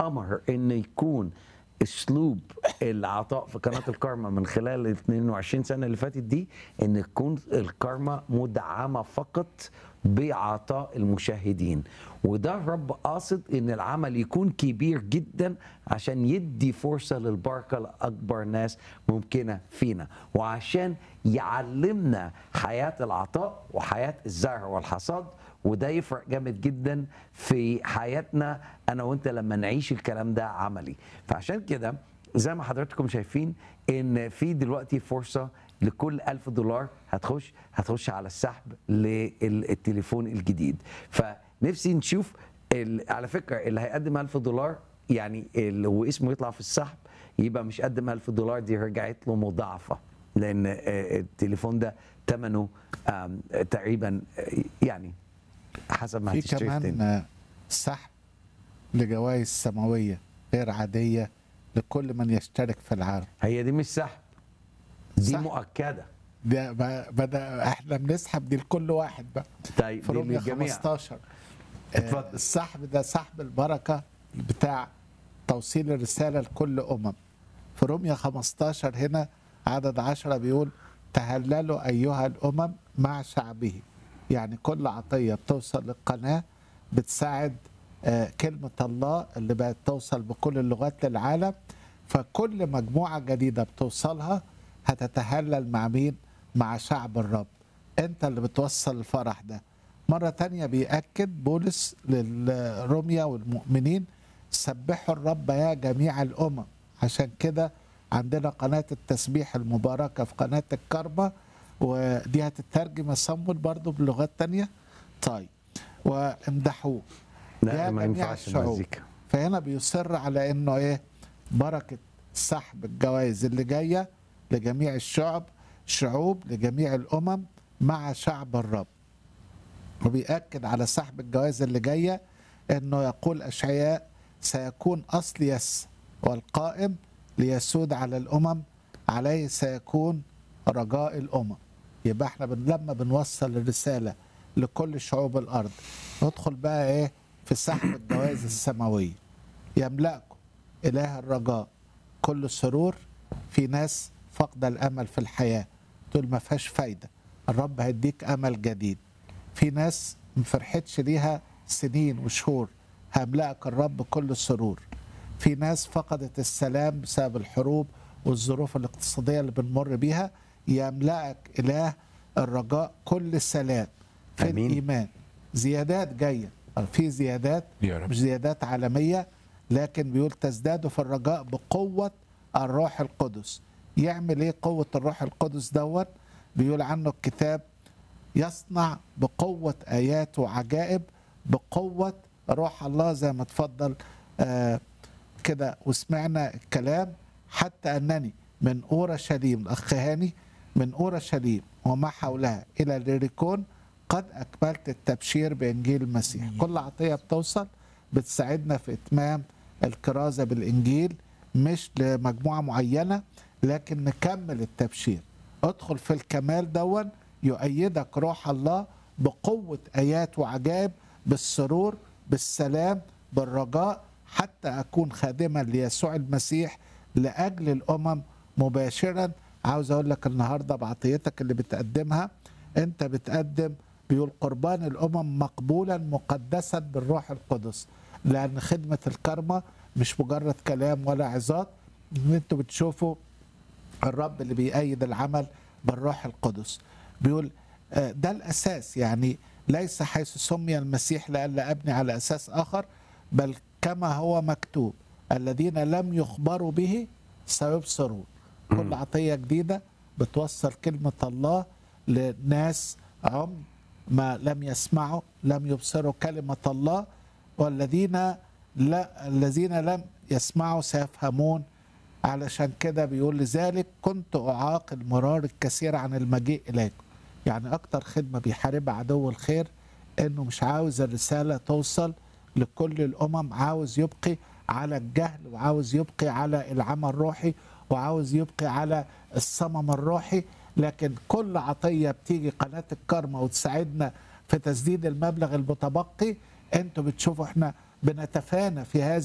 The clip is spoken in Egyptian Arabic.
امر ان يكون اسلوب العطاء في قناه الكارما من خلال ال 22 سنه اللي فاتت دي ان تكون الكارما مدعمه فقط بعطاء المشاهدين وده الرب قاصد ان العمل يكون كبير جدا عشان يدي فرصه للبركه لاكبر ناس ممكنه فينا وعشان يعلمنا حياه العطاء وحياه الزرع والحصاد وده يفرق جامد جدا في حياتنا انا وانت لما نعيش الكلام ده عملي فعشان كده زي ما حضراتكم شايفين ان في دلوقتي فرصه لكل ألف دولار هتخش هتخش على السحب للتليفون الجديد فنفسي نشوف ال- على فكره اللي هيقدم ألف دولار يعني اللي واسمه يطلع في السحب يبقى مش قدم ألف دولار دي رجعت له مضاعفه لان آه، التليفون ده ثمنه آم، تقريبا آه، يعني حسب ما في هتشتري كمان تاني. آه، سحب لجوائز سماوية غير عادية لكل من يشترك في العالم هي دي مش سحب دي سحب. مؤكده ده ب- بدأ احنا بنسحب دي لكل واحد بقى طيب في دي رومية للجميع 15 اتفضل. آه، السحب ده سحب البركة بتاع توصيل الرسالة لكل أمم في رومية 15 هنا عدد 10 بيقول تهللوا أيها الأمم مع شعبه يعني كل عطية بتوصل للقناة بتساعد آه، كلمة الله اللي بقت توصل بكل اللغات للعالم فكل مجموعة جديدة بتوصلها هتتهلل مع مين؟ مع شعب الرب انت اللي بتوصل الفرح ده مرة تانية بيأكد بولس للروميا والمؤمنين سبحوا الرب يا جميع الأمم عشان كده عندنا قناة التسبيح المباركة في قناة الكربة ودي هتترجم صمول برضو بلغات تانية طيب وامدحوه لا يا ما جميع ينفعش الشعوب. المزيكا فهنا بيصر على انه ايه بركه سحب الجوائز اللي جايه لجميع الشعب شعوب لجميع الامم مع شعب الرب وبيأكد على سحب الجوائز اللي جايه انه يقول اشعياء سيكون اصل يس والقائم ليسود على الامم عليه سيكون رجاء الامم يبقى احنا بن لما بنوصل الرساله لكل شعوب الارض ندخل بقى ايه في سحب الجوائز السماويه يملأكم إله الرجاء كل سرور في ناس فاقدة الأمل في الحياة تقول ما فيهاش فايدة الرب هيديك أمل جديد في ناس ما فرحتش ليها سنين وشهور هيملأك الرب كل سرور في ناس فقدت السلام بسبب الحروب والظروف الاقتصادية اللي بنمر بيها يملأك إله الرجاء كل سلام في آمين. الإيمان زيادات جاية في زيادات يا رب. مش زيادات عالمية لكن بيقول تزدادوا في الرجاء بقوة الروح القدس يعمل ايه قوة الروح القدس دوت بيقول عنه الكتاب يصنع بقوة آيات وعجائب بقوة روح الله زي ما تفضل آه كده وسمعنا الكلام حتى أنني من أورشليم الأخ هاني من أورشليم وما حولها إلى ليريكون قد أكملت التبشير بإنجيل المسيح كل عطية بتوصل بتساعدنا في إتمام الكرازة بالإنجيل مش لمجموعة معينة لكن نكمل التبشير ادخل في الكمال دون يؤيدك روح الله بقوة آيات وعجائب بالسرور بالسلام بالرجاء حتى أكون خادما ليسوع المسيح لأجل الأمم مباشرا عاوز أقول لك النهاردة بعطيتك اللي بتقدمها أنت بتقدم بيقول قربان الأمم مقبولا مقدسا بالروح القدس لأن خدمة الكرمة مش مجرد كلام ولا عظات انتوا بتشوفوا الرب اللي بيأيد العمل بالروح القدس بيقول آه، ده الأساس يعني ليس حيث سمي المسيح لئلا أبني على أساس آخر بل كما هو مكتوب الذين لم يخبروا به سيبصرون كل عطية جديدة بتوصل كلمة الله لناس عم ما لم يسمعوا لم يبصروا كلمة الله والذين لا الذين لم يسمعوا سيفهمون علشان كده بيقول لذلك كنت أعاقل مرار الكثير عن المجيء إليكم يعني أكتر خدمة بيحاربها عدو الخير إنه مش عاوز الرسالة توصل لكل الأمم عاوز يبقي على الجهل وعاوز يبقي على العمى الروحي وعاوز يبقي على الصمم الروحي لكن كل عطية بتيجي قناة الكرمة وتساعدنا في تسديد المبلغ المتبقي انتوا بتشوفوا احنا بنتفانى في هذه